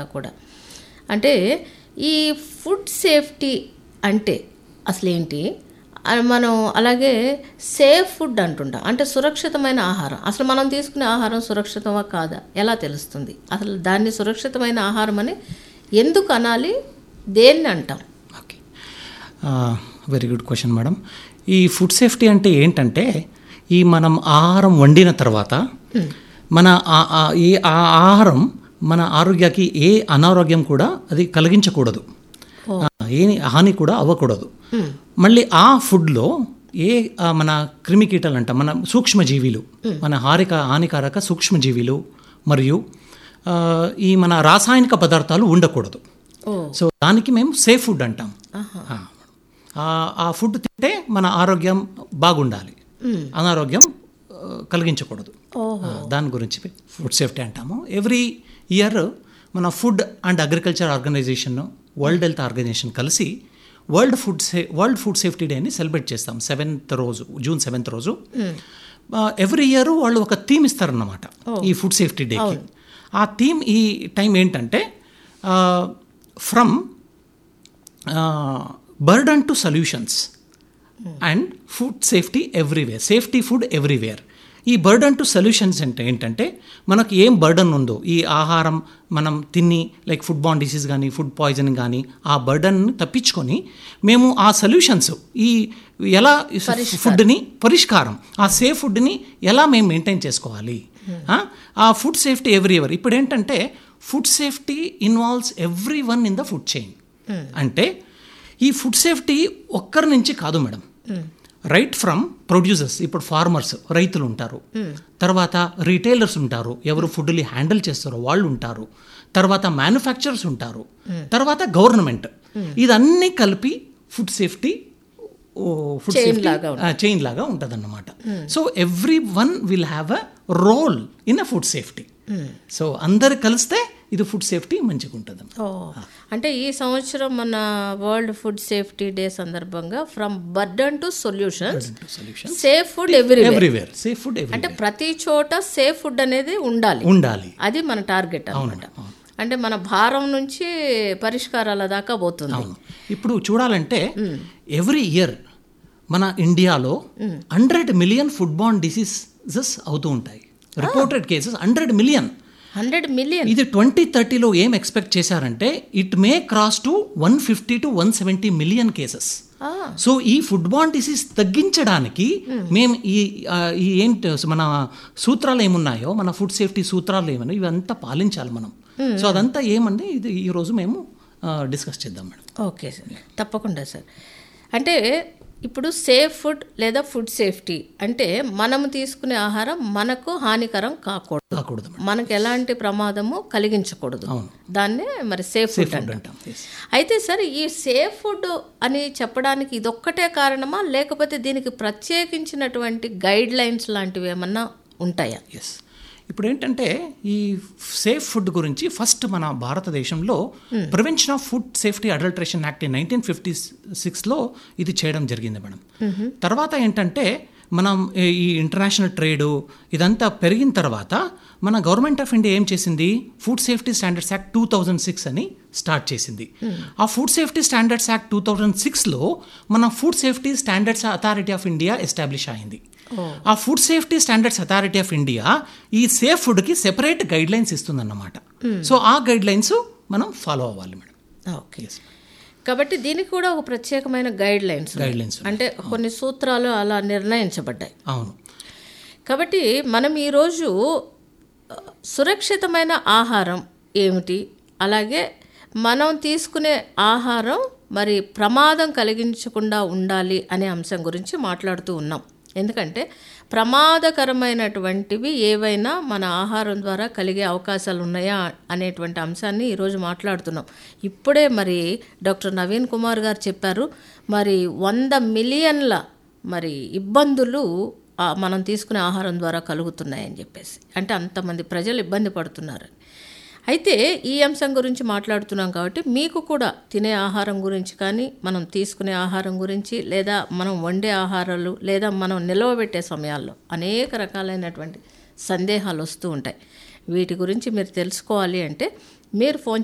కూడా అంటే ఈ ఫుడ్ సేఫ్టీ అంటే అసలేంటి ఆ, మనం అలాగే సేఫ్ ఫుడ్ అంటుంటాం అంటే సురక్షితమైన ఆహారం అసలు మనం తీసుకునే ఆహారం సురక్షితమా కాదా ఎలా తెలుస్తుంది అసలు దాన్ని సురక్షితమైన ఆహారం అని ఎందుకు అనాలి దేన్ని అంటాం okay very good question madam ఈ ఫుడ్ సేఫ్టీ అంటే ఏంటంటే ఈ మనం ఆహారం వండిన తర్వాత మన ఆ- ఆ- ఈ ఆ ఆహారం మన ఆరోగ్యానికి ఏ అనారోగ్యం కూడా అది కలిగించకూడదు ఆ, ఏ హాని కూడా అవ్వకూడదు మళ్ళీ ఆ ఫుడ్లో ఏ ఆ, మన క్రిమికీటలు అంట మన సూక్ష్మజీవిలు మన హారిక హానికారక సూక్ష్మజీవిలు మరియు ఆ, ఈ మన రాసాయనిక పదార్థాలు ఉండకూడదు ఓ సో దానికి మేము సేఫ్ ఫుడ్ అంటాం ఆ, ఆ- ఆ ఫుడ్ తింటే మన ఆరోగ్యం బాగుండాలి అనారోగ్యం ఆ, కలిగించకూడదు ఆ, దాని గురించి ఫుడ్ సేఫ్టీ అంటాము ఎవ్రీ ఇయర్ మన food and agriculture organisation world health organisation కలిసి వరల్డ్ ఫుడ్ సే వరల్డ్ ఫుడ్ సేఫ్టీ డేని సెలబ్రేట్ చేస్తాం సెవెంత్ రోజు జూన్ సెవెంత్ రోజు ఎవ్రీ ఇయర్ వాళ్ళు ఒక థీమ్ ఇస్తారన్నమాట ఈ ఫుడ్ సేఫ్టీ డేకి ఆ థీమ్ ఈ టైం ఏంటంటే from burden to solutions and food safety everywhere safety food everywhere ఈ బర్డన్ టు సొల్యూషన్స్ అంటే ఏంటంటే మనకు ఏం బర్డన్ ఉందో ఈ ఆహారం మనం తిని లైక్ ఫుడ్ బాన్ డిసీజ్ కానీ ఫుడ్ పాయిజనింగ్ కానీ ఆ బర్డన్ తప్పించుకొని మేము ఆ సొల్యూషన్స్ ఈ ఎలా ఫుడ్ని పరిష్కారం ఆ సేఫ్ ఫుడ్ని ఎలా మేము మెయింటైన్ చేసుకోవాలి ఆ? ఆ ఫుడ్ సేఫ్టీ ఎవ్రీవర్ ఇప్పుడు ఏంటంటే food safety involves everyone in the food chain అంటే ఈ ఫుడ్ సేఫ్టీ ఒక్కరి నుంచి కాదు మేడం రైట్ ఫ్రమ్ ప్రొడ్యూసర్స్ ఇప్పుడు ఫార్మర్స్ రైతులు ఉంటారు తర్వాత రీటైలర్స్ ఉంటారు ఎవరు ఫుడ్ని హ్యాండిల్ చేస్తారో వాళ్ళు ఉంటారు తర్వాత మ్యానుఫ్యాక్చరర్స్ ఉంటారు తర్వాత గవర్నమెంట్ ఇదన్నీ కలిపి food safety food Chain safety లాగా చైన్ లాగా ఉంటుంది అన్నమాట so everyone will have a role in a food safety so అందరు కలిస్తే ఇది ఫుడ్ సేఫ్టీ మంచిగా ఉంటుంది ఓ అంటే ఈ సంవత్సరం మన వరల్డ్ ఫుడ్ సేఫ్టీ డే సందర్భంగా from burden to solutions solution safe food every everywhere safe food every అంటే ప్రతి చోట సేఫ్ ఫుడ్ అనేది ఉండాలి ఉండాలి అది మన టార్గెట్ అనమాట అవును. అంటే మన భారం నుంచి పరిష్కారాల దాకా పోతుంది అవును ఇప్పుడు చూడాలంటే ఎవ్రీ ఇయర్ మన ఇండియాలో hundred million food borne diseases అవుతూ ఉంటాయి reported cases hundred million hundred million ఇది ట్వంటీ థర్టీలో ఏం ఎక్స్పెక్ట్ చేశారంటే it may cross to one fifty to one seventy million cases so ఈ ఫుడ్ బాన్ డిసీజ్ తగ్గించడానికి మేము ఈ ఆ, ఈ ఏంటి మన సూత్రాలు ఏమున్నాయో మన ఫుడ్ సేఫ్టీ సూత్రాలు ఏమన్నా ఇవంతా పాలించాలి మనం సో అదంతా ఏమండి ఇది ఈ రోజు మేము డిస్కస్ చేద్దాం మేడం ఓకే సార్ తప్పకుండా సార్ అంటే ఇప్పుడు సేఫ్ ఫుడ్ లేదా ఫుడ్ సేఫ్టీ అంటే మనము తీసుకునే ఆహారం మనకు హానికరం కాకూడదు కాకూడదు మేడం మనకు ఎలాంటి ప్రమాదము కలిగించకూడదు అవును. దాన్నే మరి సేఫ్ సేఫ్ ఫుడ్ ఫుడ్ అంటాం అంటాం Yes. అయితే సార్ ఈ సేఫ్ ఫుడ్ అని చెప్పడానికి ఇదొక్కటే కారణమా లేకపోతే దీనికి ప్రత్యేకించినటువంటి గైడ్ లైన్స్ లాంటివి ఏమన్నా ఉంటాయా ఎస్ ఇప్పుడు ఏంటంటే ఈ సేఫ్ ఫుడ్ గురించి ఫస్ట్ మన భారతదేశంలో prevention of food safety adulteration act nineteen fifty సిక్స్లో ఇది చేయడం జరిగింది మేడం తర్వాత ఏంటంటే మనం ఈ- ఈ ఇంటర్నేషనల్ ట్రేడు ఇదంతా పెరిగిన తర్వాత మన గవర్నమెంట్ ఆఫ్ ఇండియా ఏం చేసింది food safety standards act two thousand six అని స్టార్ట్ చేసింది ఆ food safety standards act two thousand సిక్స్లో మన food safety standards authority of India establish అయింది ఆ food safety standards authority of India ఈ సేఫ్ ఫుడ్కి సెపరేట్ గైడ్ లైన్స్ ఇస్తుందన్నమాట సో ఆ గైడ్ లైన్స్ మనం ఫాలో అవ్వాలి మేడం ఓకే కాబట్టి దీనికి కూడా ఒక ప్రత్యేకమైన గైడ్ లైన్స్ ఉన్నాయి. గైడ్ లైన్స్ అంటే కొన్ని సూత్రాలు అలా నిర్ణయించబడ్డాయి అవును కాబట్టి మనం ఈరోజు ఆ, సురక్షితమైన ఆహారం ఏమిటి అలాగే మనం తీసుకునే ఆహారం మరి ప్రమాదం కలిగించకుండా ఉండాలి అనే అంశం గురించి మాట్లాడుతూ ఉన్నాం ఎందుకంటే ప్రమాదకరమైనటువంటివి ఏవైనా మన ఆహారం ద్వారా కలిగే అవకాశాలు ఉన్నాయా అనేటువంటి అంశాన్ని ఈరోజు మాట్లాడుతున్నాం ఇప్పుడే మరి డాక్టర్ నవీన్ కుమార్ గారు చెప్పారు మరి వంద మిలియన్ల మరి ఇబ్బందులు ఆ, మనం తీసుకునే ఆహారం ద్వారా కలుగుతున్నాయని చెప్పేసి అంటే అంతమంది ప్రజలు ఇబ్బంది పడుతున్నారు అయితే ఈ అంశం గురించి మాట్లాడుతున్నాం కాబట్టి మీకు కూడా తినే ఆహారం గురించి కానీ మనం తీసుకునే ఆహారం గురించి లేదా మనం వండే ఆహారాలు లేదా మనం నిలవబెట్టే సమయాల్లో అనేక రకాలైనటువంటి సందేహాలు వస్తూ ఉంటాయి వీటి గురించి మీరు తెలుసుకోవాలి అంటే మీరు ఫోన్